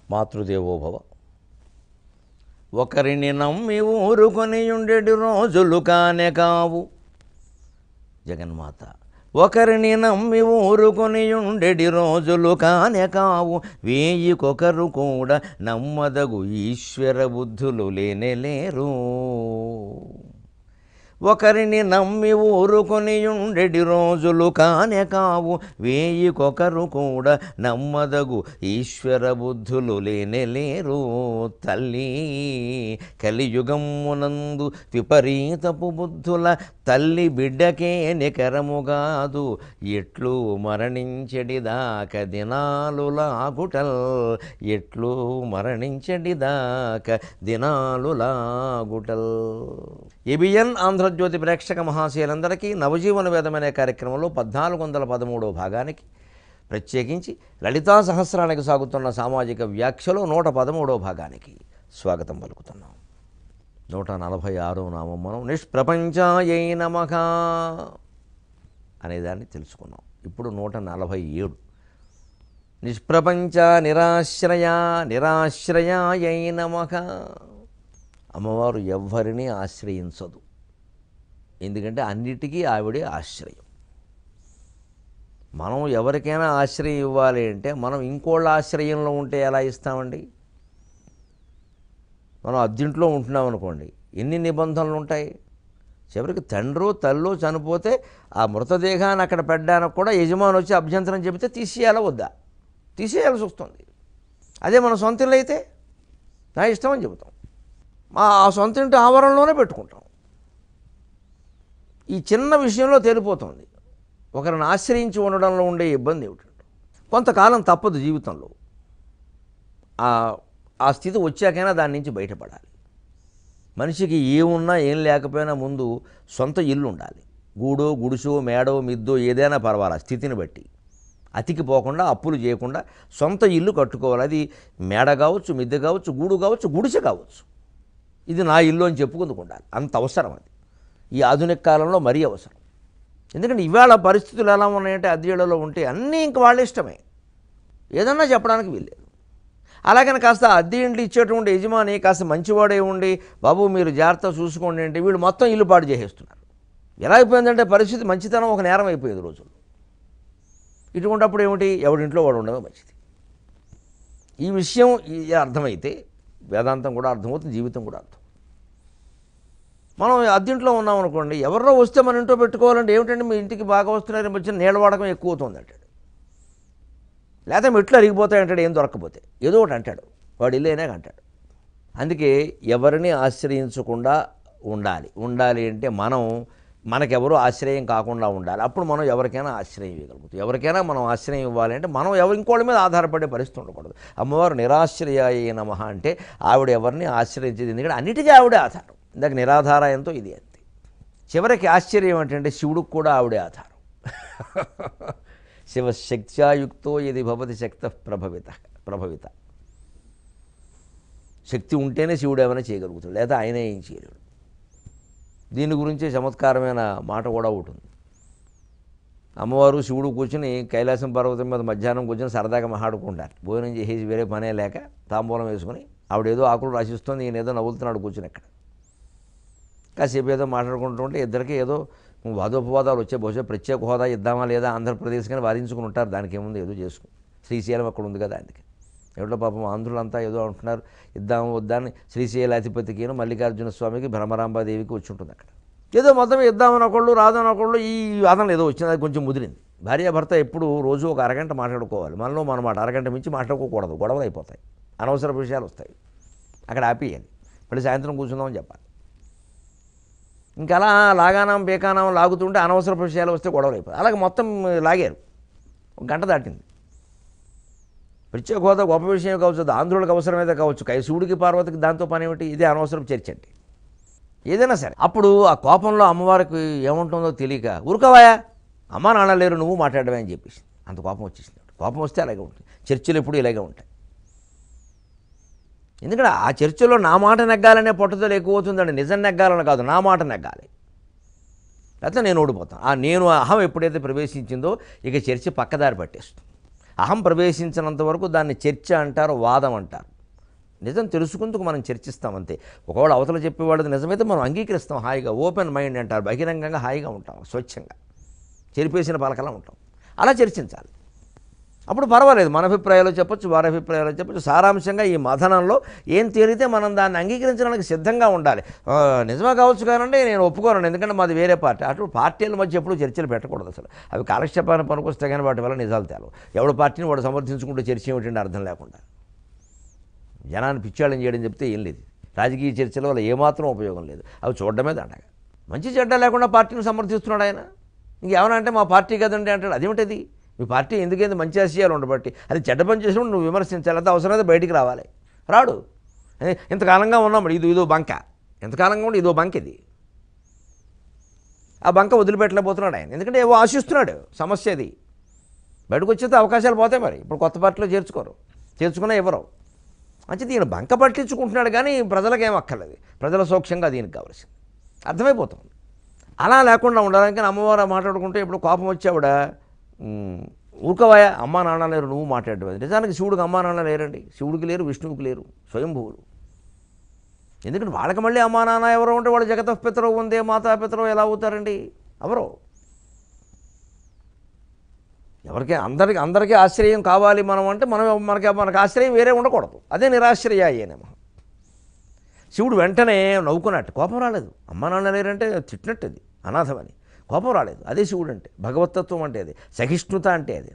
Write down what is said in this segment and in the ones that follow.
మాతృదేవోభవ ఒకరిని నమ్మి ఊరుకొని ఉండేటి రోజులు కానే కావు జగన్మాత ఒకరిని నమ్మి ఊరుకొని ఉండేటి రోజులు కానే కావు వేయికొకరు కూడా నమ్మదగు ఈశ్వర బుద్ధులు లేనే లేరు ఒకరిని నమ్మి ఊరుకొని ఉండెడి రోజులు కానే కావు వేయికొకరు కూడా నమ్మదగు ఈశ్వర బుద్ధులు లేనే లేరు తల్లి కలియుగమునందు విపరీతపు బుద్ధుల తల్లి బిడ్డకే నికరముగాదు ఎట్లు మరణించడిదాక దినాలు లాగుటల్ ఎట్లు మరణించడిదాక దినాలు లాగుటల్ ఎబిఎన్ ఆంధ్రజ్యోతి ప్రేక్షక మహాశయులందరికీ నవజీవన వేదం అనే కార్యక్రమంలో పద్నాలుగు వందల పదమూడవ భాగానికి ప్రత్యేకించి లలితా సహస్రానికి సాగుతున్న సామాజిక వ్యాఖ్యలో నూట పదమూడవ భాగానికి స్వాగతం పలుకుతున్నాం నూట నలభై ఆరో నామం మనం నిష్ప్రపంచాయై నమః అనేదాన్ని తెలుసుకున్నాం ఇప్పుడు నూట నలభై ఏడు నిష్ప్రపంచ నిరాశ్రయ నిరాశ్రయాయై నమః అమ్మవారు ఎవ్వరిని ఆశ్రయించదు ఎందుకంటే అన్నిటికీ ఆవిడే ఆశ్రయం మనం ఎవరికైనా ఆశ్రయం ఇవ్వాలి అంటే మనం ఇంకోళ్ళ ఆశ్రయంలో ఉంటే ఎలా ఇస్తామండి మనం అద్దీంట్లో ఉంటున్నాం అనుకోండి ఎన్ని నిబంధనలు ఉంటాయి చివరికి తండ్రో తల్లో చనిపోతే ఆ మృతదేహాన్ని అక్కడ పెట్టడానికి కూడా యజమాని వచ్చి అభ్యంతరం చెబితే తీసేయాలా వద్దా తీసేయాల్సి వస్తుంది అదే మన సొంత ఇల్లు అయితే నా ఇష్టం అని చెబుతాం మా ఆ సొంత ఇంటి ఆవరణలోనే పెట్టుకుంటాం ఈ చిన్న విషయంలో తేలిపోతుంది ఒకరిని ఆశ్రయించి ఉండడంలో ఉండే ఇబ్బంది ఏమిటంటే కొంతకాలం తప్పదు జీవితంలో ఆ ఆ స్థితి వచ్చాకైనా దాని నుంచి బయటపడాలి మనిషికి ఏమున్నా ఏం లేకపోయినా ముందు సొంత ఇల్లు ఉండాలి గూడో గుడిసో మేడో మిద్దో ఏదైనా పర్వాలా స్థితిని బట్టి అతికి పోకుండా అప్పులు చేయకుండా సొంత ఇల్లు కట్టుకోవాలి అది మేడ కావచ్చు మిద్దె కావచ్చు గూడు కావచ్చు గుడిసె కావచ్చు ఇది నా ఇల్లు అని చెప్పుకుందుకు ఉండాలి అంత అవసరం అది ఈ ఆధునిక కాలంలో మరీ అవసరం ఎందుకంటే ఇవాళ పరిస్థితులు ఎలా ఉన్నాయంటే అద్దెలలో ఉంటే అన్నీ ఇంక వాళ్ళ ఇష్టమే ఏదన్నా చెప్పడానికి వీల్లేదు అలాగని కాస్త అద్దె ఇంట్లో ఇచ్చేటువంటి యజమాని కాస్త మంచివాడే ఉండి బాబు మీరు జాగ్రత్త చూసుకోండి అంటే వీళ్ళు మొత్తం ఇల్లు పాడు చేసేస్తున్నారు ఎలా అయిపోయిందంటే పరిస్థితి మంచితనం ఒక నేరం అయిపోయేది రోజుల్లో ఇటువంటిప్పుడు ఏమిటి ఎవడింట్లో వాడు ఉండడం మంచిది ఈ విషయం ఈ అర్థమైతే వేదాంతం కూడా అర్థమవుతుంది జీవితం కూడా అర్థం మనం అద్దెంట్లో ఉన్నాం అనుకోండి ఎవరో వస్తే మన ఇంట్లో పెట్టుకోవాలంటే ఏమిటంటే మీ ఇంటికి బాగా వస్తున్నారని వచ్చిన నీళ్ళ వాడకం ఎక్కువ అవుతుంది అంటాడు లేకపోతే మెట్లు అరిగిపోతాయి అంటాడు ఏం దొరకపోతే ఏదో ఒకటి అంటాడు వాడు ఇల్లు అయినాక అంటాడు అందుకే ఎవరిని ఆశ్రయించకుండా ఉండాలి ఉండాలి అంటే మనం మనకెవరూ ఆశ్రయం కాకుండా ఉండాలి అప్పుడు మనం ఎవరికైనా ఆశ్రయం ఇవ్వగలుగుతాం ఎవరికైనా మనం ఆశ్రయం ఇవ్వాలి అంటే మనం ఎవరి ఇంకోళ్ళ మీద ఆధారపడే పరిస్థితి ఉండకూడదు అమ్మవారు నిరాశ్రయాయ నమః అంటే ఆవిడ ఎవరిని ఆశ్రయించేది ఎందుకంటే అన్నిటికీ ఆవిడే ఆధారం ఇందాక నిరాధారాయంతో ఇది అంతే చివరికి ఆశ్చర్యం ఏంటంటే శివుడికి కూడా ఆవిడే ఆధారం శివశక్త్యాయుక్తో ఇది భవతి శక్త ప్రభవిత ప్రభవిత శక్తి ఉంటేనే శివుడు ఏమైనా చేయగలుగుతాడు లేదా ఆయనే ఏం చేయలేడు దీని గురించే చమత్కారమైన మాట కూడా ఉంటుంది అమ్మవారు శివుడు కూర్చుని కైలాసం పర్వతం మీద మధ్యాహ్నం కూర్చొని సరదాగా మాట్లాడుకుంటారు భోజనం చేసేసి వేరే పనే లేక తాంబూలం వేసుకుని ఆవిడ ఏదో ఆకులు రాసిస్తుంది ఈయన ఏదో నవ్వులుతున్నాడు కూర్చుని అక్కడ కాసేపు ఏదో మాట్లాడుకుంటూ ఉంటే ఇద్దరికి ఏదో వాదోపవాదాలు వచ్చే బహుశా ప్రత్యేక హోదా ఇద్దామా లేదా ఆంధ్రప్రదేశ్ కానీ వాదించుకుని ఉంటారు దానికి ఏముంది ఏదో చేసుకుని శ్రీశైలం అక్కడ ఉంది కదా అందుకే ఎవరిలో పాపం ఆంధ్రులంతా ఏదో అంటున్నారు ఇద్దాము వద్దాని శ్రీశైలాధిపతికి మల్లికార్జున స్వామికి భ్రమరాంబాదేవికి వచ్చి ఉంటుంది అక్కడ ఏదో మొత్తం ఇద్దామని ఒకళ్ళు రాదని ఒకళ్ళు ఈ వాదనలు ఏదో వచ్చింది అది కొంచెం ముదిరింది భార్యాభర్త ఎప్పుడు రోజు ఒక అరగంట మాట్లాడుకోవాలి మనలో మన మాట అరగంట మించి మాట్లాడుకోకూడదు గొడవలు అయిపోతాయి అనవసర విషయాలు వస్తాయి అక్కడ ఆపేయాలి మళ్ళీ సాయంత్రం కూర్చుందామని చెప్పాలి ఇంకా అలా లాగానం బేకానం లాగుతుంటే అనవసర విషయాలు వస్తే గొడవలు అయిపోతాయి అలాగే మొత్తం లాగారు ఒక గంట దాటింది ప్రత్యేక హోదా గొప్ప విషయం కావచ్చు అది ఆంధ్రులకు అవసరమైతే కావచ్చు కై శివుడికి పార్వతికి దాంతో పని ఏమిటి ఇదే అనవసరం చర్చ అంటే ఏదైనా సరే అప్పుడు ఆ కోపంలో అమ్మవారికి ఏముంటుందో తెలియక ఊరుకోవాయా అమ్మ నాన్న లేరు నువ్వు మాట్లాడవే అని చెప్పేసి అంత కోపం వచ్చేసింది కోపం వస్తే అలాగే ఉంటుంది చర్చలు ఎప్పుడు ఇలాగే ఉంటాయి ఎందుకంటే ఆ చర్చలో నా మాట నెగ్గాలనే పట్టుదల ఎక్కువ అవుతుందండి నిజం నెగ్గాలని కాదు నా మాట నెగ్గాలి లేకపోతే నేను ఓడిపోతాను ఆ నేను అహం ఎప్పుడైతే ప్రవేశించిందో ఇక చర్చ పక్కదారి పట్టేస్తుంది అహం ప్రవేశించినంత వరకు దాన్ని చర్చ అంటారు వాదం అంటారు నిజం తెలుసుకుందుకు మనం చర్చిస్తాం అంతే ఒకవేళ అవతల చెప్పేవాళ్ళది నిజమైతే మనం అంగీకరిస్తాం హాయిగా ఓపెన్ మైండ్ అంటారు బహిరంగంగా హాయిగా ఉంటాం స్వచ్ఛంగా చెరిపేసిన పలకలా ఉంటాం అలా చర్చించాలి అప్పుడు పర్వాలేదు మన అభిప్రాయాలు చెప్పొచ్చు వారి అభిప్రాయాలు చెప్పొచ్చు సారాంశంగా ఈ మథనంలో ఏం తేలితే మనం దాన్ని అంగీకరించడానికి సిద్ధంగా ఉండాలి ఆ, నిజమే కావచ్చు కానండి నేను ఒప్పుకోను ఎందుకంటే మాది వేరే పార్టీ అటు పార్టీల మధ్య ఎప్పుడు చర్చలు పెట్టకూడదు అసలు అవి కాలక్షేపాన్ని పనికొస్తే కానీ వాటి వల్ల నిజాలు తేలవు ఎవడు పార్టీని వాడు సమర్థించుకుంటూ చర్చ ఏమిటంటే అర్థం లేకుండా జనాన్ని పిచ్చాళ్ళని చేయడం చెప్తే ఏం లేదు రాజకీయ చర్చల వల్ల ఏమాత్రం ఉపయోగం లేదు అవి చూడడమే దండగా మంచి చెడ్డ లేకుండా పార్టీని సమర్థిస్తున్నాడు ఆయన ఇంకేమన్నా అంటే మా పార్టీ కదండి అంటాడు అదేమిటది మీ పార్టీ ఎందుకైంది మంచి ఆశయాలు ఉండబట్టి అది చెడ్డ పని చేసినప్పుడు నువ్వు విమర్శించాలి అంత అవసరమైతే బయటికి రావాలి రాడు ఏ, ఇంతకాలంగా ఉన్నాం ఇది ఇదో బంక ఎంతకాలంగా ఉండి ఇదో బంక ఇది ఆ బంక వదిలిపెట్టలేకపోతున్నాడు ఆయన ఎందుకంటే ఏవో ఆశిస్తున్నాడు సమస్య అది బయటకు వచ్చేస్తే అవకాశాలు పోతాయి మరి ఇప్పుడు కొత్త పార్టీలో చేర్చుకోరు చేర్చుకున్నా ఇవ్వరు అంటే దీని బంక పట్టించుకుంటున్నాడు కానీ ప్రజలకు ఏం అక్కర్లేదు ప్రజల సౌఖ్యంగా దీనికి కావాల్సింది అర్థమైపోతుంది అలా లేకుండా ఉండడానికి అమ్మవారు మాట్లాడుకుంటే ఇప్పుడు కోపం వచ్చావిడ ఊరుకోవాయా అమ్మా నాన్న లేరు నువ్వు మాట్లాడడం నిజానికి శివుడికి అమ్మా నాన్న లేరండి శివుడికి లేరు విష్ణువుకి లేరు స్వయంభువులు ఎందుకంటే వాళ్ళకి మళ్ళీ అమ్మా నాన్న ఎవరో ఉంటే వాళ్ళు జగత పితరవు ఉందే మాతా పితరవు ఎలా అవుతారండి ఎవరో ఎవరికి అందరికి అందరికీ ఆశ్రయం కావాలి మనం అంటే మనం మనకి మనకు ఆశ్రయం వేరే ఉండకూడదు అదే నిరాశ్రయ అయ్యేనేమో శివుడు వెంటనే నవ్వుకున్నట్టు కోపం రాలేదు అమ్మ నాన్న లేరంటే తిట్టినట్టు అది అనాథమని కోపం రాలేదు అదే శివుడు అంటే భగవతత్వం అంటే అది సహిష్ణుత అంటే అది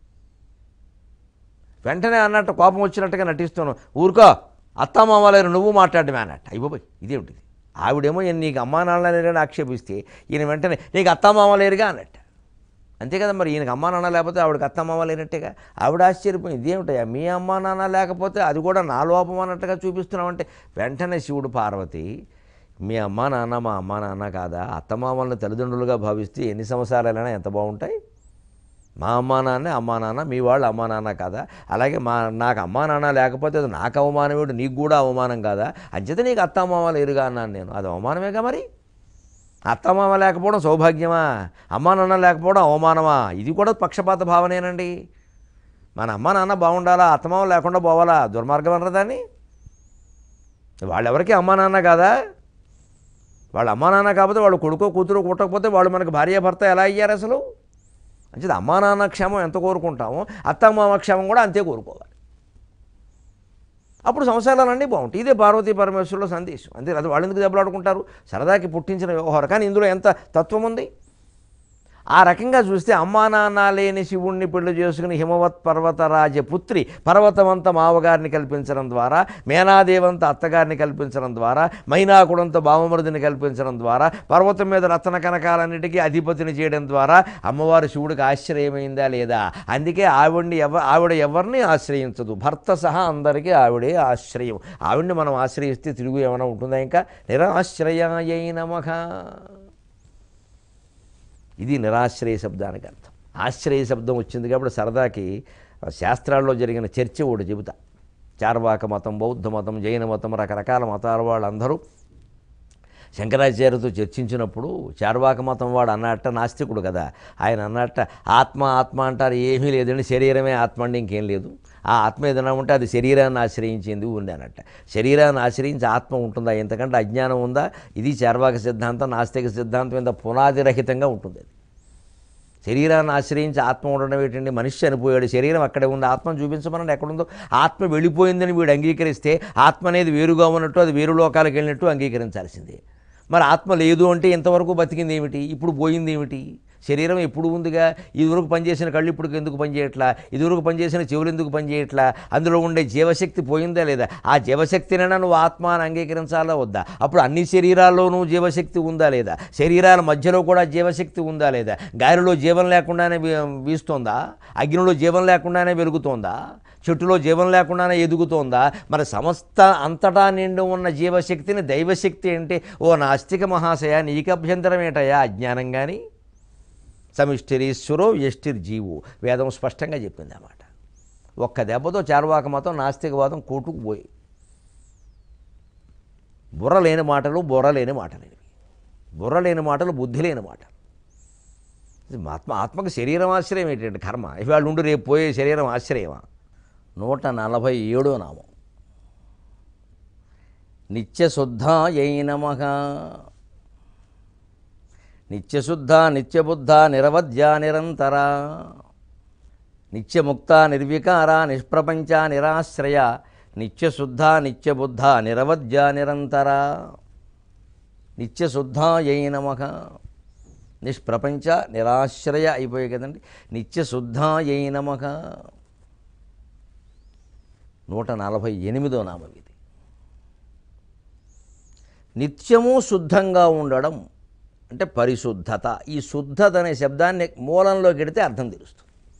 వెంటనే అన్నట్టు కోపం వచ్చినట్టుగా నటిస్తున్నాను ఊరుకో అత్తమామ లేరు నువ్వు మాట్లాడమే అన్నట్టు అయిపోయి ఇదేమిటిది ఆవిడేమో ఈయన నీకు అమ్మా నాన్న లేరని ఆక్షేపిస్తే ఈయన వెంటనే నీకు అత్తమామ లేరుగా అన్నట్టు అంతే కదా మరి ఈయనకి అమ్మా నాన్న లేకపోతే ఆవిడకి అత్తమామ లేనట్టేగా ఆవిడ ఆశ్చర్యపోయింది ఇదేమిటయ్యా మీ అమ్మా నాన్న లేకపోతే అది కూడా నా లోపం అన్నట్టుగా చూపిస్తున్నామంటే వెంటనే శివుడు పార్వతి మీ అమ్మా నాన్న మా అమ్మా నాన్న కాదా అత్తమామలను తల్లిదండ్రులుగా భావిస్తే ఎన్ని సంవత్సరాలైనా ఎంత బాగుంటాయి మా అమ్మా నాన్నే అమ్మా నాన్న మీ వాళ్ళు అమ్మా నాన్న కాదా అలాగే మా నాకు అమ్మా నాన్న లేకపోతే అది నాకు అవమానమేడు నీకు కూడా అవమానం కాదా అంచేత నీకు అత్తమామ లేరుగా అన్నాను నేను అది అవమానమేగా మరి అత్తమామ లేకపోవడం సౌభాగ్యమా అమ్మా నాన్న లేకపోవడం అవమానమా ఇది కూడా పక్షపాత భావనేనండి మన అమ్మా నాన్న బాగుండాలా అత్తమామ లేకుండా పోవాలా దుర్మార్గం అనరా దాన్ని వాళ్ళెవరికి అమ్మా నాన్న కాదా వాళ్ళ అమ్మా నాన్న కాకపోతే వాళ్ళు కొడుకో కూతురు కుట్టకపోతే వాళ్ళు మనకు భార్య భర్త ఎలా అయ్యారు అసలు అంచేది అమ్మా నాన్న క్షేమం ఎంత కోరుకుంటామో అత్తమామ క్షేమం కూడా అంతే కోరుకోవాలి అప్పుడు సంసారాలన్నీ బాగుంటాయి ఇదే పార్వతీ పరమేశ్వరుల సందేశం అంతే అది వాళ్ళు ఎందుకు దెబ్బలాడుకుంటారు సరదాకి పుట్టించిన వ్యవహారం కానీ ఇందులో ఎంత తత్వం ఉంది ఆ రకంగా చూస్తే అమ్మా నాన్న లేని శివుణ్ణి పెళ్లి చేసుకుని హిమవత్ పర్వతరాజ పుత్రి పర్వతమంత మావగారిని కల్పించడం ద్వారా మేనాదేవంత అత్తగారిని కల్పించడం ద్వారా మైనాకుడంత బావమరుదిని కల్పించడం ద్వారా పర్వతం మీద రత్న కనకాలన్నిటికీ అధిపతిని చేయడం ద్వారా అమ్మవారు శివుడికి ఆశ్రయమైందా లేదా అందుకే ఆవిడ్ని ఎవ ఆవిడ ఎవరిని ఆశ్రయించదు భర్త సహా అందరికీ ఆవిడే ఆశ్రయం ఆవిడ్ని మనం ఆశ్రయిస్తే తిరుగు ఏమైనా ఉంటుందా ఇంకా నిరాశ్రయాయ నమః ఇది నిరాశ్రయ శబ్దానికి అర్థం ఆశ్రయ శబ్దం వచ్చింది కాబట్టి సరదాకి శాస్త్రాల్లో జరిగిన చర్చ ఒకటి చెబుతా చార్వాక మతం బౌద్ధ మతం జైన మతం రకరకాల మతాల వాళ్ళందరూ శంకరాచార్యతో చర్చించినప్పుడు చార్వాక మతం వాడు అన్నట్ట నాస్తికుడు కదా ఆయన అన్నట్ట ఆత్మ ఆత్మ అంటారు ఏమీ లేదండి శరీరమే ఆత్మ అంటే ఇంకేం లేదు ఆ ఆత్మ ఏదైనా ఉంటే అది శరీరాన్ని ఆశ్రయించింది ఉంది అన్నట్ట శరీరాన్ని ఆశ్రయించి ఆత్మ ఉంటుందా ఎంతకంటే అజ్ఞానం ఉందా ఇది చార్వాక సిద్ధాంతం నాస్తిక సిద్ధాంతం ఇంత పునాదిరహితంగా ఉంటుంది అది శరీరాన్ని ఆశ్రయించి ఆత్మ ఉండడం ఏంటండి మనిషి చనిపోయాడు శరీరం అక్కడే ఉంది ఆత్మను చూపించమని ఎక్కడుందో ఆత్మ వెళ్ళిపోయిందని వీడు అంగీకరిస్తే ఆత్మ అనేది వేరుగా ఉన్నట్టు అది వేరు లోకాలకు వెళ్ళినట్టు అంగీకరించాల్సిందే మరి ఆత్మ లేదు అంటే ఇంతవరకు బతికింది ఏమిటి ఇప్పుడు పోయింది ఏమిటి శరీరం ఎప్పుడు ఉందిగా ఇదివరకు పనిచేసిన కళ్ళు ఇప్పుడు ఎందుకు పనిచేయట్లా ఇదివరకు పనిచేసిన చెవులు ఎందుకు పనిచేయట్లా అందులో ఉండే జీవశక్తి పోయిందా లేదా ఆ జీవశక్తినైనా నువ్వు ఆత్మ అని అంగీకరించాలా వద్దా అప్పుడు అన్ని శరీరాల్లోనూ జీవశక్తి ఉందా లేదా శరీరాల మధ్యలో కూడా జీవశక్తి ఉందా లేదా గాలిలో జీవం లేకుండానే వీ- వీస్తోందా అగ్నిలో జీవం లేకుండానే వెలుగుతోందా చెట్టులో జీవం లేకుండానే ఎదుగుతోందా మరి సమస్త అంతటా నిండు ఉన్న జీవశక్తిని దైవశక్తి అంటే ఓ నాస్తిక మహాశయ నీకు అభ్యంతరం ఏంటయ్యా అజ్ఞానం కానీ సమిష్టిరీశ్వరో యష్టిర్జీవు వేదం స్పష్టంగా చెప్పింది అన్నమాట ఒక్క దెబ్బతో చార్వాక మతం నాస్తికవాదం కోటుకుపోయి బుర్ర లేని మాటలు బుర్ర లేని మాటలు ఇవి బుర్ర లేని మాటలు బుద్ధి లేని మాటలు ఇది ఆత్మ ఆత్మకు శరీరం ఆశ్రయం ఏంటంటే కర్మ ఇవాళ ఉండి రేపు పోయే శరీరం ఆశ్రయమా నూట నలభై ఏడో నామం నిత్యశుద్ధాయై నమః నిత్యశుద్ధ నిత్యబుద్ధ నిరవధ్య నిరంతర నిత్యముక్త నిర్వికార నిష్ప్రపంచ నిరాశ్రయ నిత్యశుద్ధ నిత్యబుద్ధ నిరవధ్య నిరంతర నిత్యశుద్ధాయై నమః నిష్ప్రపంచ నిరాశ్రయ అయిపోయాయి కదండి నిత్యశుద్ధాయై నమః నూట నలభై ఎనిమిదో నామం ఇది నిత్యము శుద్ధంగా ఉండడం అంటే పరిశుద్ధత ఈ శుద్ధత అనే శబ్దాన్ని మూలంలోకి ఎడితే అర్థం తెలుస్తుంది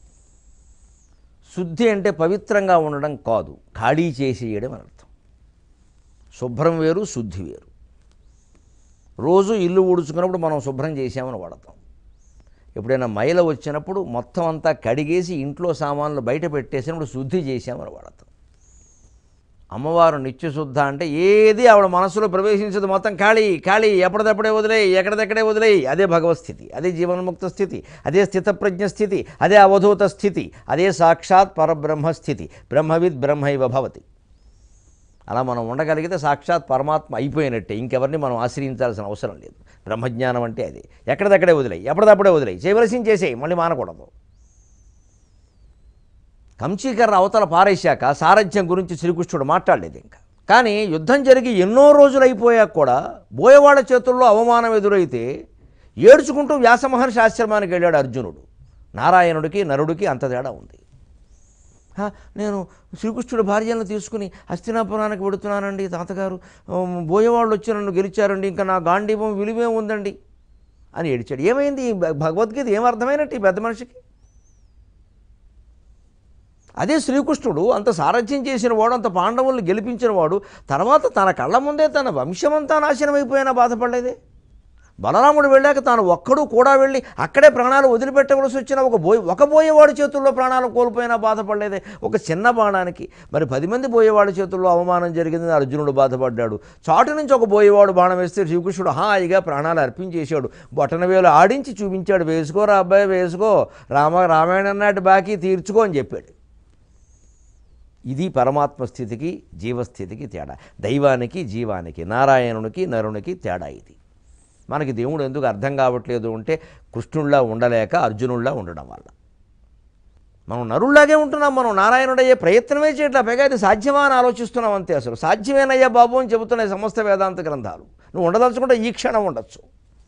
శుద్ధి అంటే పవిత్రంగా ఉండడం కాదు ఖాళీ చేసేయడం అని అర్థం శుభ్రం వేరు శుద్ధి వేరు రోజు ఇల్లు ఊడ్చుకున్నప్పుడు మనం శుభ్రం చేసామని వాడతాం ఎప్పుడైనా మైల వచ్చినప్పుడు మొత్తం అంతా కడిగేసి ఇంట్లో సామాన్లు బయట పెట్టేసినప్పుడు శుద్ధి చేసామని వాడతాం అమ్మవారు నిత్యశుద్ధ అంటే ఏది ఆవిడ మనసులో ప్రవేశించదు మొత్తం ఖాళీ ఖాళీ ఎప్పటిదప్పుడే వదిలేయి ఎక్కడిదక్కడే వదిలేయి అదే భగవత్ అదే జీవన్ముక్త స్థితి అదే స్థితప్రజ్ఞ స్థితి అదే అవధూత స్థితి అదే సాక్షాత్ పరబ్రహ్మ స్థితి బ్రహ్మవిద్ బ్రహ్మైవ భవతి అలా మనం ఉండగలిగితే సాక్షాత్ పరమాత్మ అయిపోయినట్టే ఇంకెవరిని మనం ఆశ్రయించాల్సిన అవసరం లేదు బ్రహ్మజ్ఞానం అంటే అది ఎక్కడిదక్కడే వదిలేయి ఎప్పటిదప్పుడే వదిలేయి చేయవలసింది చేసేయి మళ్ళీ మానకూడదు కంచీకర్ర అవతల పారేశాక సారథ్యం గురించి శ్రీకృష్ణుడు మాట్లాడలేదు ఇంకా కానీ యుద్ధం జరిగి ఎన్నో రోజులు అయిపోయాక కూడా బోయవాడ చేతుల్లో అవమానం ఎదురైతే ఏడ్చుకుంటూ వ్యాసమహర్షి ఆశ్రమానికి వెళ్ళాడు అర్జునుడు నారాయణుడికి నరుడికి అంత తేడా ఉంది "హా, నేను శ్రీకృష్ణుడు భార్యలను తీసుకుని హస్తినాపురానికి వెడుతున్నానండి తాతగారు ఉమ్, బోయవాళ్ళు వచ్చి నన్ను గెలిచారండి ఇంకా నా గాంధీవం విలువే ఉందండి అని ఏడిచాడు ఏమైంది ఈ భ- భగవద్గీత ఏం అర్థమైనట్టు ఈ పెద్ద మనిషికి అదే శ్రీకృష్ణుడు అంత సారథ్యం చేసిన వాడు అంత పాండవుల్ని గెలిపించిన వాడు తర్వాత తన కళ్ళ ముందే తన వంశమంతా నాశనమైపోయినా బాధపడలేదే బలరాముడు వెళ్ళాక తాను ఒక్కడు కూడా వెళ్ళి అక్కడే ప్రాణాలు వదిలిపెట్టవలసి వచ్చిన ఒక బోయ్ ఒక బోయేవాడి చేతుల్లో ప్రాణాలు కోల్పోయినా బాధపడలేదే ఒక చిన్న బాణానికి మరి పది మంది బోయేవాడి చేతుల్లో అవమానం జరిగిందని అర్జునుడు బాధపడ్డాడు చాటు నుంచి ఒక బోయేవాడు బాణం వేస్తే శ్రీకృష్ణుడు హాయిగా ప్రాణాలు అర్పించేశాడు బొటనవేలు ఆడించి చూపించాడు వేసుకోరా అబ్బాయి వేసుకో రామ రామాయణం నాటి బాకీ తీర్చుకో అని చెప్పాడు ఇది పరమాత్మ స్థితికి జీవస్థితికి తేడా దైవానికి జీవానికి నారాయణునికి నరునికి తేడా ఇది మనకి దేవుడు ఎందుకు అర్థం కావట్లేదు అంటే కృష్ణుల్లా ఉండలేక అర్జునుల్లా ఉండడం వల్ల మనం నరుల్లాగే ఉంటున్నాం మనం నారాయణుడయ్యే ప్రయత్నమే చేయట్లా పైగా ఇది సాధ్యమా అని ఆలోచిస్తున్నాం అంతే అసలు సాధ్యమేనయ్యా బాబు అని చెబుతున్నాయి సమస్త వేదాంత గ్రంథాలు నువ్వు ఉండదలుచుకుంటే ఈ క్షణం ఉండొచ్చు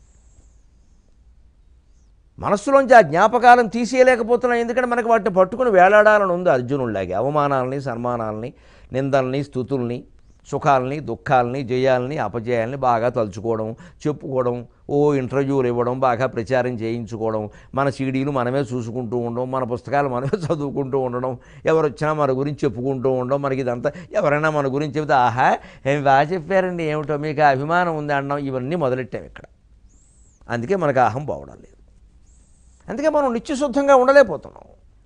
మనస్సులోంచి ఆ జ్ఞాపకాలను తీసేయలేకపోతున్నాం ఎందుకంటే మనకి వాటిని పట్టుకుని వేలాడాలని ఉంది అర్జునుడిలాగే అవమానాలని సన్మానాలని నిందల్ని స్థుతుల్ని సుఖాలని దుఃఖాలని జయాల్ని అపజయాల్ని బాగా తలుచుకోవడం చెప్పుకోవడం ఓ ఇంటర్వ్యూలు ఇవ్వడం బాగా ప్రచారం చేయించుకోవడం మన సీడీలు మనమే చూసుకుంటూ ఉండడం మన పుస్తకాలు మనమే చదువుకుంటూ ఉండడం ఎవరు వచ్చినా మన గురించి చెప్పుకుంటూ ఉండడం మనకి ఇదంతా ఎవరైనా మన గురించి చెబితే ఆహా ఏం బాగా చెప్పారండి ఏమిటో మీకు ఆ అభిమానం ఉంది అనడం ఇవన్నీ మొదలెట్టాం ఇక్కడ అందుకే మనకు ఆ అహం పోవడం లేదు అందుకే మనం నిత్యశుద్ధంగా ఉండలేకపోతున్నాం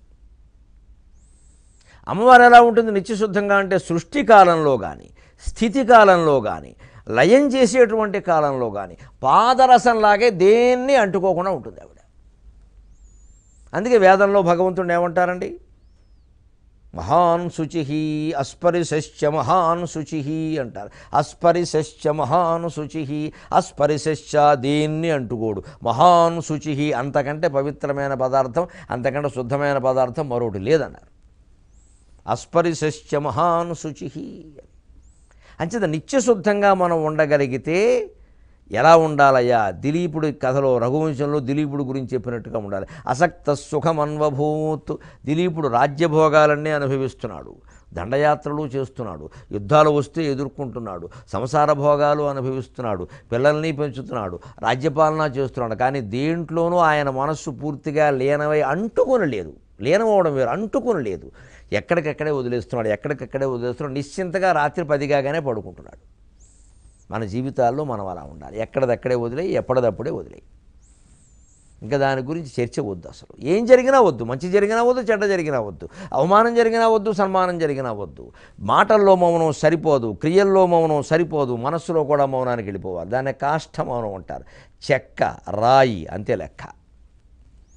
అమ్మవారు ఎలా ఉంటుంది నిత్యశుద్ధంగా అంటే సృష్టి కాలంలో కానీ స్థితి కాలంలో కానీ లయం చేసేటువంటి కాలంలో కానీ పాదరసంలాగే దేన్ని అంటుకోకుండా ఉంటుంది ఆవిడ అందుకే వేదంలో భగవంతుడు ఏమంటారండి మహాన్ శుచి అస్పరిశ్చ మహాన్ శుచి అంటారు అస్పరిశ్చ మహాన్ శుచి అస్పరిశ్చ దేన్ని అంటుకోడు మహాన్ శుచి అంతకంటే పవిత్రమైన పదార్థం అంతకంటే శుద్ధమైన పదార్థం మరొకటి లేదన్నారు అస్పరిశ్చ మహాన్ శుచి అంచేత నిత్యశుద్ధంగా మనం ఉండగలిగితే ఎలా ఉండాలయ్యా దిలీపుడి కథలో రఘువంశంలో దిలీపుడు గురించి చెప్పినట్టుగా ఉండాలి అసక్త సుఖమన్వభూత్ దిలీపుడు రాజ్యభోగాలన్నీ అనుభవిస్తున్నాడు దండయాత్రలు చేస్తున్నాడు యుద్ధాలు వస్తే ఎదుర్కొంటున్నాడు సంసార భోగాలు అనుభవిస్తున్నాడు పిల్లల్ని పెంచుతున్నాడు రాజ్యపాలన చేస్తున్నాడు కానీ దేంట్లోనూ ఆయన మనస్సు పూర్తిగా లీనమై అంటుకొని లేదు లీనమవడం వేరు అంటుకొని లేదు ఎక్కడికెక్కడే వదిలేస్తున్నాడు ఎక్కడికెక్కడే వదిలేస్తున్నాడు నిశ్చింతగా రాత్రి పది కాగానే పడుకుంటున్నాడు మన జీవితాల్లో మనం అలా ఉండాలి ఎక్కడిదక్కడే వదిలేయి ఎప్పటిదప్పుడే వదిలేయి ఇంకా దాని గురించి చర్చ వద్దు అసలు ఏం జరిగినా వద్దు మంచి జరిగినా వద్దు చెడ్డ జరిగినా వద్దు అవమానం జరిగినా వద్దు సన్మానం జరిగినా వద్దు మాటల్లో మౌనం సరిపోదు క్రియల్లో మౌనం సరిపోదు మనస్సులో కూడా మౌనానికి వెళ్ళిపోవాలి దాన్ని కాష్ట మౌనం అంటారు చెక్క రాయి అంతే లెక్క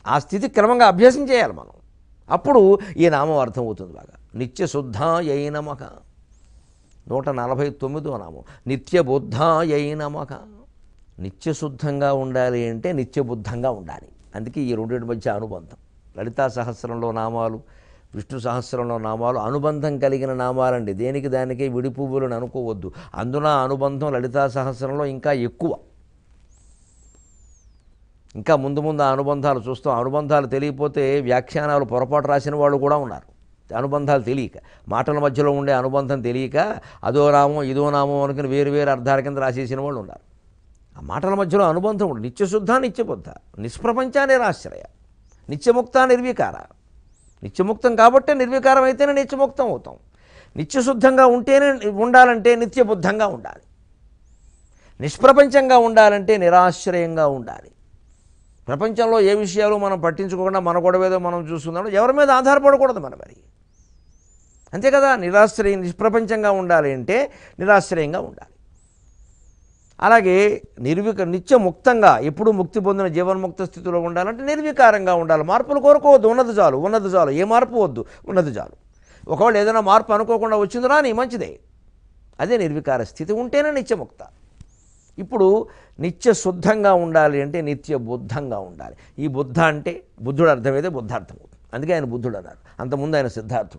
ఆ స్థితి క్రమంగా అభ్యాసం చేయాలి మనం అప్పుడు ఈ నామం అర్థమవుతుంది బాగా నిత్య శుద్ధాయై నమక నూట నలభై తొమ్మిదో నామం నిత్య బుద్ధాయై నమక నిత్య శుద్ధంగా ఉండాలి అంటే నిత్యబుద్ధంగా ఉండాలి అందుకే ఈ రెండింటి మధ్య అనుబంధం లలితా సహస్రంలో నామాలు విష్ణు సహస్రంలో నామాలు అనుబంధం కలిగిన నామాలండి దేనికి దానికే విడి పువ్వులను అనుకోవద్దు అందున అనుబంధం లలితా సహస్రంలో ఇంకా ఎక్కువ ఇంకా ముందు ముందు ఆ అనుబంధాలు చూస్తాం అనుబంధాలు తెలియకపోతే వ్యాఖ్యానాలు పొరపాటు రాసిన వాళ్ళు కూడా ఉన్నారు అనుబంధాలు తెలియక మాటల మధ్యలో ఉండే అనుబంధం తెలియక అదో నామం ఇదో నామం అనుకుని వేరు వేరు అర్థాల కింద రాసేసిన వాళ్ళు ఉన్నారు ఆ మాటల మధ్యలో అనుబంధం ఉంది నిత్యశుద్ధ నిత్యబుద్ధ నిష్ప్రపంచ నిరాశ్రయ నిత్యముక్త నిర్వికార నిత్యముక్తం కాబట్టే నిర్వికారం అయితేనే నిత్యముక్తం అవుతాం నిత్యశుద్ధంగా ఉంటేనే ఉండాలంటే నిత్యబుద్ధంగా ఉండాలి నిష్ప్రపంచంగా ఉండాలంటే నిరాశ్రయంగా ఉండాలి ప్రపంచంలో ఏ విషయాలు మనం పట్టించుకోకుండా మన గొడవేదో మనం చూస్తున్నాం ఎవరి మీద ఆధారపడకూడదు మన మరి అంతే కదా నిరాశ్రయం నిష్ప్రపంచంగా ఉండాలి అంటే నిరాశ్రయంగా ఉండాలి అలాగే నిర్విక నిత్యముక్తంగా ఎప్పుడు ముక్తి పొందిన జీవన్ముక్త స్థితిలో ఉండాలంటే నిర్వికారంగా ఉండాలి మార్పులు కోరుకోవద్దు ఉన్నది చాలు ఉన్నది చాలు ఏ మార్పు వద్దు ఉన్నది చాలు ఒకవేళ ఏదైనా మార్పు అనుకోకుండా వచ్చింది రాని మంచిదే అదే నిర్వికార స్థితి ఉంటేనే నిత్యముక్త ఇప్పుడు నిత్య శుద్ధంగా ఉండాలి అంటే నిత్య బుద్ధంగా ఉండాలి ఈ బుద్ధ అంటే బుద్ధుడు అర్థమైతే బుద్ధార్థం అవుతుంది అందుకే ఆయన బుద్ధుడు అన్నారు అంతకుముందు ఆయన సిద్ధార్థుడు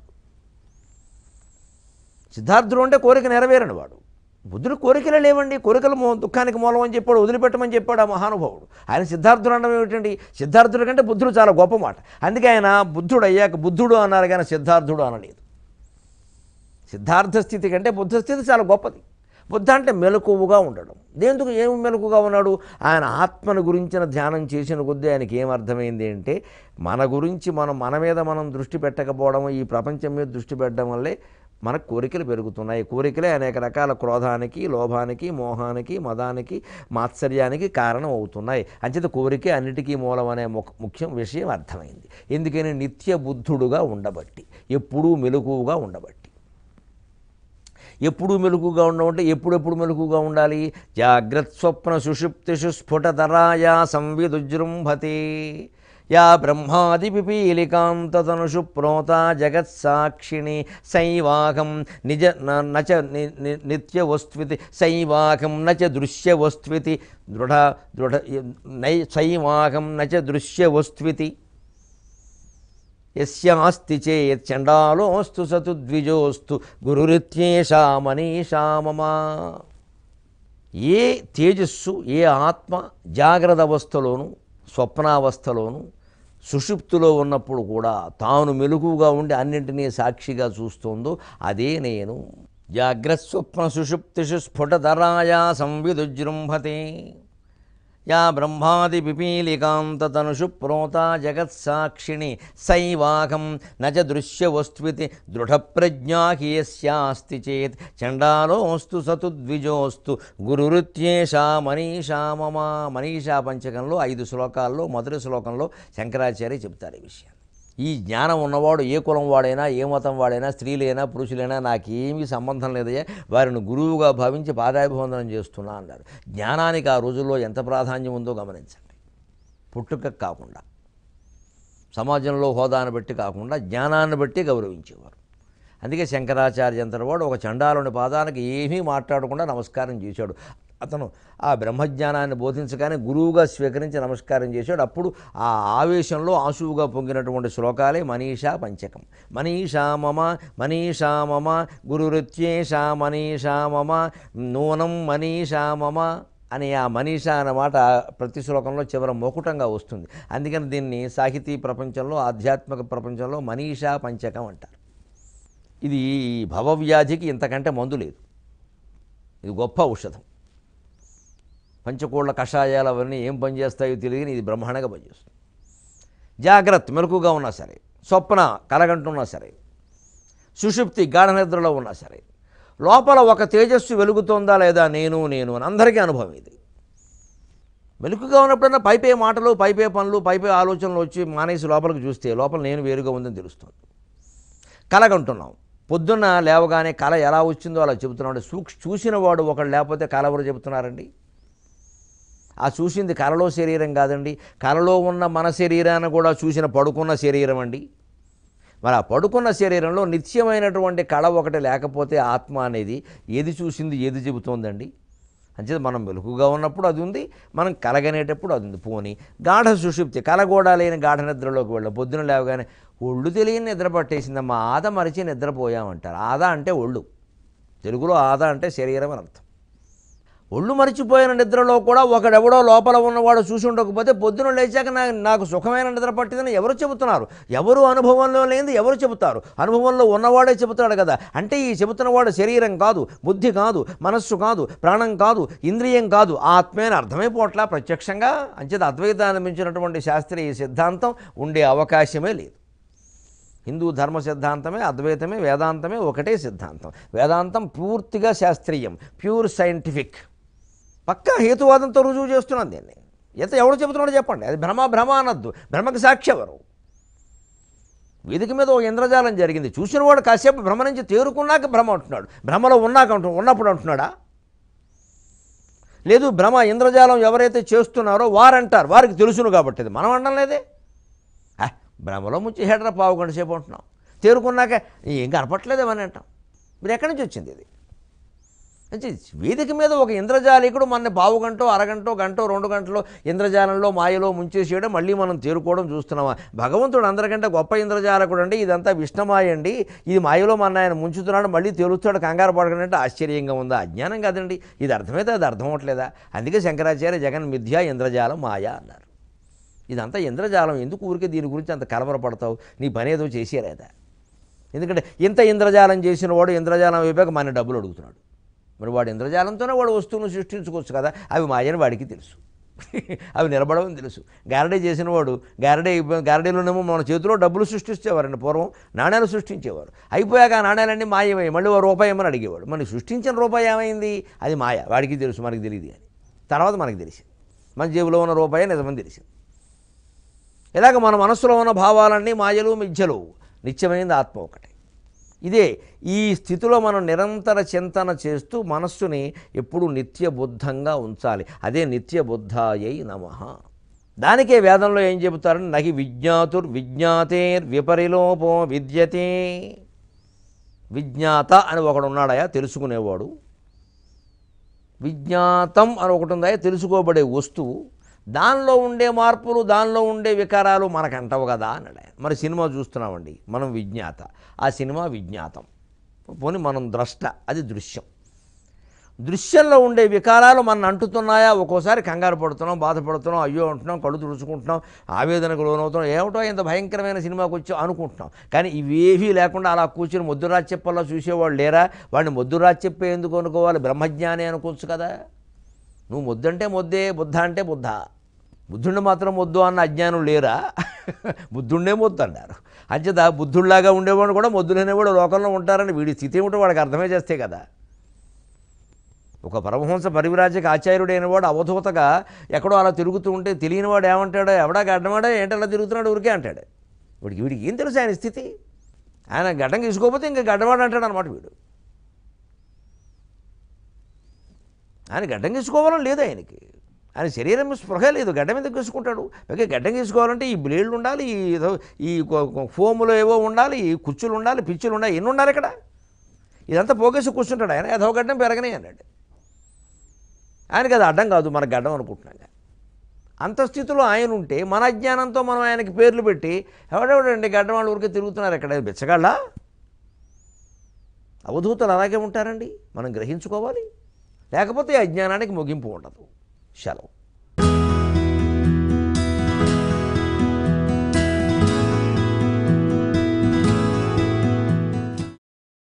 సిద్ధార్థుడు అంటే కోరిక నెరవేరని వాడు బుద్ధుడు కోరికలే లేవండి కోరికలు మూ దుఃఖానికి మూలం అని చెప్పాడు వదిలిపెట్టమని చెప్పాడు ఆ మహానుభావుడు ఆయన సిద్ధార్థుడు అనడం ఏమిటండి సిద్ధార్థుడు కంటే బుద్ధుడు చాలా గొప్ప మాట అందుకే ఆయన బుద్ధుడు అయ్యాక బుద్ధుడు అన్నారు కానీ సిద్ధార్థుడు అనలేదు సిద్ధార్థ స్థితి కంటే బుద్ధ స్థితి చాలా గొప్పది బుద్ధ అంటే మెలకువగా ఉండడం దేందుకు ఏమి మెలకుగా ఉన్నాడు ఆయన ఆత్మను గురించిన ధ్యానం చేసిన కొద్దీ ఆయనకి ఏం అర్థమైంది అంటే మన గురించి మనం మన మీద మనం దృష్టి పెట్టకపోవడం ఈ ప్రపంచం మీద దృష్టి పెట్టడం వల్లే మనకు కోరికలు పెరుగుతున్నాయి కోరికలే అనేక రకాల క్రోధానికి లోభానికి మోహానికి మదానికి మాత్సర్యానికి కారణం అవుతున్నాయి అంచేత కోరికే అన్నిటికీ మూలం అనే ముఖ- ముఖ్యం విషయం అర్థమైంది ఎందుకని నిత్య బుద్ధుడుగా ఉండబట్టి ఎప్పుడూ మెలకువగా ఉండబట్టి ఎప్పుడు మెలకుగా ఉండమంటే ఎప్పుడెప్పుడు మెలకుగా ఉండాలి జాగ్రత్త స్వప్న సుషుప్తిషు స్ఫుటతరాయా సంవిదుజృంభతే యా బ్రహ్మాది పిపీలికాంతతనుషు ప్రోత జగత్సాక్షిణి సైవాహం నిజ న- నచ ని- ని- నిత్యవస్త్వితి సైవాహం నచ దృశ్యవస్త్వితి దృఢ దృఢ నై సైవాహం నచ దృశ్యవస్త్వితి యస్యాస్తి చేత్ చండాలోస్తు సతు ద్విజోస్తు గురురిత్యేషా మనీషా మమ ఏ తేజస్సు ఏ ఆత్మ జాగ్రత్త అవస్థలోను స్వప్నావస్థలోను సుషుప్తిలో ఉన్నప్పుడు కూడా తాను మెలకుగా ఉండి అన్నింటినీ సాక్షిగా చూస్తోందో అదే నేను జాగ్రత్త స్వప్న సుషుప్తిషు స్ఫుటధరాయా సంవిదుజృంభతే యా బ్రహ్మాది పిపీలికాంతతనుషు ప్రోత జగత్సాక్షిణి సైవాహం నచ దృశ్యవస్త్వితి దృఢప్రజ్ఞా హి యస్యాస్తి చేత్ చండాలోస్తు సతు ద్విజోస్తు గురురుత్యేషా మనీషా మమ మనీషా పంచకంలో ఐదు శ్లోకాల్లో మొదటి శ్లోకంలో శంకరాచార్య చెప్తారు ఈ విషయాన్ని ఈ జ్ఞానం ఉన్నవాడు ఏ కులం వాడైనా ఏ మతం వాడైనా స్త్రీలైనా పురుషులైనా నాకేమీ సంబంధం లేదయ్యా వారిని గురువుగా భావించి పాదాభివందనం చేస్తున్నా అన్నారు జ్ఞానానికి ఆ రోజుల్లో ఎంత ప్రాధాన్యం ఉందో గమనించండి పుట్టుక కాకుండా సమాజంలో హోదాను బట్టి కాకుండా జ్ఞానాన్ని బట్టి గౌరవించేవారు అందుకే శంకరాచార్య అంతటి వాడు ఒక చండాలుని పాదానికి ఏమీ మాట్లాడకుండా నమస్కారం చేశాడు అతను ఆ బ్రహ్మజ్ఞానాన్ని బోధించగానే గురువుగా స్వీకరించి నమస్కారం చేశాడు అప్పుడు ఆ ఆవేశంలో ఆశువుగా పొంగినటువంటి శ్లోకాలే మనీషా పంచకం మనీషా మమ మనీషా మమ గురురుత్యేషా మనీషా మమ నూనం మనీషా మమ అని ఆ మనీషా అన్నమాట ప్రతి శ్లోకంలో చివర మోకుటంగా వస్తుంది అందుకని దీన్ని సాహితీ ప్రపంచంలో ఆధ్యాత్మిక ప్రపంచంలో మనీషా పంచకం అంటారు ఇది భవవ్యాధికి ఇంతకంటే మందు లేదు ఇది గొప్ప ఔషధం పంచకోళ్ళ కషాయాలు అవన్నీ ఏం పనిచేస్తాయో తెలియని ఇది బ్రహ్మాండంగా పనిచేస్తుంది జాగ్రత్త మెలకుగా ఉన్నా సరే స్వప్న కలగంటున్నా సరే సుషుప్తి గాఢ నిద్రలో ఉన్నా సరే లోపల ఒక తేజస్సు వెలుగుతోందా లేదా నేను నేను అని అందరికీ అనుభవం ఇది మెలుకుగా ఉన్నప్పుడన్నా పైపే మాటలు పైపే పనులు పైపే ఆలోచనలు వచ్చి మానేసి లోపలికి చూస్తే లోపల నేను వేరుగా ఉందని తెలుస్తుంది కలగంటున్నాం పొద్దున్న లేవగానే కళ ఎలా వచ్చిందో అలా చెబుతున్నాం అంటే సూక్ష చూసిన వాడు ఒకడు లేకపోతే కళ ఎవరు చెబుతున్నారండి ఆ చూసింది కలలో శరీరం కాదండి కలలో ఉన్న మన శరీరాన్ని కూడా చూసిన పడుకున్న శరీరం అండి మరి ఆ పడుకున్న శరీరంలో నిత్యమైనటువంటి కళ ఒకటి లేకపోతే ఆత్మ అనేది ఏది చూసింది ఏది చెబుతోందండి అంచేది మనం మెలకుగా ఉన్నప్పుడు అది ఉంది మనం కలగనేటప్పుడు అది ఉంది పోని గాఢ సుషుప్తి కలగోడా లేని గాఢ నిద్రలోకి వెళ్ళాం పొద్దున లేవగానే ఒళ్ళు తెలియని నిద్ర పట్టేసిందమ్మా ఆద మరిచి నిద్రపోయామంటారు ఆద అంటే ఒళ్ళు తెలుగులో ఆద అంటే శరీరం అని అర్థం ఒళ్ళు మరిచిపోయిన నిద్రలో కూడా ఒకడెవడో లోపల ఉన్నవాడు చూసి ఉండకపోతే పొద్దున లేచాక నా నాకు సుఖమైన నిద్ర పట్టిందని ఎవరు చెబుతున్నారు ఎవరు అనుభవంలో లేనిది ఎవరు చెబుతారు అనుభవంలో ఉన్నవాడే చెబుతాడు కదా అంటే ఈ చెబుతున్నవాడు శరీరం కాదు బుద్ధి కాదు మనస్సు కాదు ప్రాణం కాదు ఇంద్రియం కాదు ఆత్మే అని అర్థమైపోవట్లా ప్రత్యక్షంగా అంచేత అద్వైతాన్ని మించినటువంటి శాస్త్రీయ సిద్ధాంతం ఉండే అవకాశమే లేదు హిందూ ధర్మ సిద్ధాంతమే అద్వైతమే వేదాంతమే ఒకటే సిద్ధాంతం వేదాంతం పూర్తిగా శాస్త్రీయం ప్యూర్ సైంటిఫిక్ పక్కా హేతువాదంతో రుజువు చేస్తున్నాను దీన్ని ఎంత ఎవడు చెబుతున్నాడో చెప్పండి అది భ్రమ భ్రమ అనద్దు భ్రమకి సాక్షి ఎవరు వేదిక మీద ఒక ఇంద్రజాలం జరిగింది చూసినవాడు కాసేపు భ్రమ నుంచి తేరుకున్నాక భ్రమ అంటున్నాడు భ్రమలో ఉన్నాక అంటు ఉన్నప్పుడు అంటున్నాడా లేదు భ్రమ ఇంద్రజాలం ఎవరైతే చేస్తున్నారో వారంటారు వారికి తెలుసును కాబట్టి ఇది మనం అనడం లేదే ఆ, భ్రమలో ముంచి హెడర పావు గంట సేపు ఉంటున్నాం తేరుకున్నాక ఏం కనపట్లేదేమని అంటాం మీరు ఎక్కడి నుంచి వచ్చింది ఇది అంటే వేదిక మీద ఒక ఇంద్రజాలికుడు మన పావు గంటో అరగంటో గంటో రెండు గంటలో ఇంద్రజాలంలో మాయలో ముంచేసేయడం మళ్ళీ మనం తేరుకోవడం చూస్తున్నామా భగవంతుడు అందరికంటే గొప్ప ఇంద్రజాలకుడు అండి ఇదంతా విష్ణమాయ అండి ఇది మాయలో మన ఆయన ముంచుతున్నాడు మళ్ళీ తేలుస్తాడు కంగారు పడకంటే ఆశ్చర్యంగా ఉందా అజ్ఞానం కాదండి ఇది అర్థమైతే అది అర్థం అవట్లేదా అందుకే శంకరాచార్య జగన్ మిథ్య ఇంద్రజాలం మాయ అన్నారు ఇదంతా ఇంద్రజాలం ఎందుకు ఊరికే దీని గురించి అంత కలవరపడతావు నీ పని ఏదో చేసేరేదా ఎందుకంటే ఇంత ఇంద్రజాలం చేసిన వాడు ఇంద్రజాలం అయిపోయాక మన డబ్బులు అడుగుతున్నాడు మరి వాడు ఇంద్రజాలంతోనే వాడు వస్తువును సృష్టించుకోవచ్చు కదా అవి మాయని వాడికి తెలుసు అవి నిలబడవని తెలుసు గారడీ చేసిన వాడు గారడీ గారడీలోనేమో మన చేతిలో డబ్బులు సృష్టించేవారండి పూర్వం నాణ్యాలు సృష్టించేవారు అయిపోయాక ఆ నాణ్యాలన్నీ మాయమయ్యి మళ్ళీ ఓ రూపాయి ఏమని అడిగేవాడు మరి సృష్టించిన రూపాయి ఏమైంది అది మాయ వాడికి తెలుసు మనకి తెలియదు అని తర్వాత మనకి తెలిసింది మన జేబులో ఉన్న రూపాయి నిజమని తెలిసింది ఇలాగ మన మనస్సులో ఉన్న భావాలన్నీ మాయలు మిథ్యలు నిత్యమైనది ఆత్మ ఒకటే ఇదే ఈ స్థితిలో మనం నిరంతర చింతన చేస్తూ మనస్సుని ఎప్పుడు నిత్యబుద్ధంగా ఉంచాలి అదే నిత్యబుద్ధాయై నమ దానికే వేదంలో ఏం చెబుతారంటే నహి విజ్ఞాతుర్ విజ్ఞాతేర్ విపరిలోపో విద్యతే విజ్ఞాత అని ఒకడు ఉన్నాడయా తెలుసుకునేవాడు విజ్ఞాతం అని ఒకటి ఉందా తెలుసుకోబడే వస్తువు దానిలో ఉండే మార్పులు దానిలో ఉండే వికారాలు మనకు అంటవు కదా అన్నాడు ఆయన మరి సినిమా చూస్తున్నామండి మనం విజ్ఞాత ఆ సినిమా విజ్ఞాతం పోనీ మనం ద్రష్ట అది దృశ్యం దృశ్యంలో ఉండే వికారాలు మన అంటుతున్నాయా ఒక్కోసారి కంగారు పడుతున్నాం బాధపడుతున్నాం అయ్యో అంటున్నాం కళ్ళు తుడుచుకుంటున్నాం ఆవేదనకు లోనవుతున్నాం ఏమిటో ఇంత భయంకరమైన సినిమాకి వచ్చి అనుకుంటున్నాం కానీ ఇవేవీ లేకుండా అలా కూర్చుని మొద్దురాజ్ చెప్పల్లా చూసేవాళ్ళు లేరా వాడిని మొద్దురాజ్ చెప్పే ఎందుకు అనుకోవాలి బ్రహ్మజ్ఞాని అనుకోవచ్చు కదా నువ్వు మొద్దంటే మొద్దే బుద్ధ అంటే బుద్ధ బుద్ధుడిని మాత్రం మొద్దు అన్న అజ్ఞానం లేరా బుద్ధుండే మొద్దు అన్నారు అంచేత బుద్ధుడిలాగా ఉండేవాడు కూడా మొద్దులనేవాడు లోకంలో ఉంటారని వీడి స్థితి ఏమిటో వాడికి అర్థమే చేస్తే కదా ఒక పరమహంస పరివిరాజక ఆచార్యుడైన వాడు అవధూతగా ఎక్కడో అలా తిరుగుతూ ఉంటే తెలియని వాడు ఏమంటాడో ఎవడా గడ్డమాడా ఏంటి అలా తిరుగుతున్నాడు ఊరికే అంటాడు వీడికి వీడికి ఏం తెలుసు ఆయన స్థితి ఆయన గడ్డం తీసుకోకపోతే ఇంకా గడ్డమాడు అంటాడు అనమాట వీడు ఆయన గడ్డం తీసుకోవాలని లేదు ఆయనకి ఆయన శరీరం మీద స్పృహ లేదు గడ్డ మీద తీసుకుంటాడు ఓకే గడ్డం తీసుకోవాలంటే ఈ బ్లేడ్లు ఉండాలి ఈ ఏదో ఈ కొ- కొ- ఫోములు ఏవో ఉండాలి ఈ కుచ్చులు ఉండాలి పిచ్చులు ఉండాలి ఎన్ని ఉండాలి ఇక్కడ ఇదంతా పోగేసి కూర్చుంటాడు ఆయన ఏదో గడ్డం పెరగనే అన్నాడు ఆయనకి అది అడ్డం కాదు మన గడ్డం అనుకుంటున్నాం అంత స్థితిలో ఆయన ఉంటే మన అజ్ఞానంతో మనం ఆయనకి పేర్లు పెట్టి ఎవడెవడండి గడ్డం వాళ్ళు ఊరికే తిరుగుతున్నారు ఎక్కడ బెచ్చగాళ్ళ అవధూతలు అలాగే ఉంటారండి మనం గ్రహించుకోవాలి లేకపోతే ఈ అజ్ఞానానికి ముగింపు ఉండదు సెలవు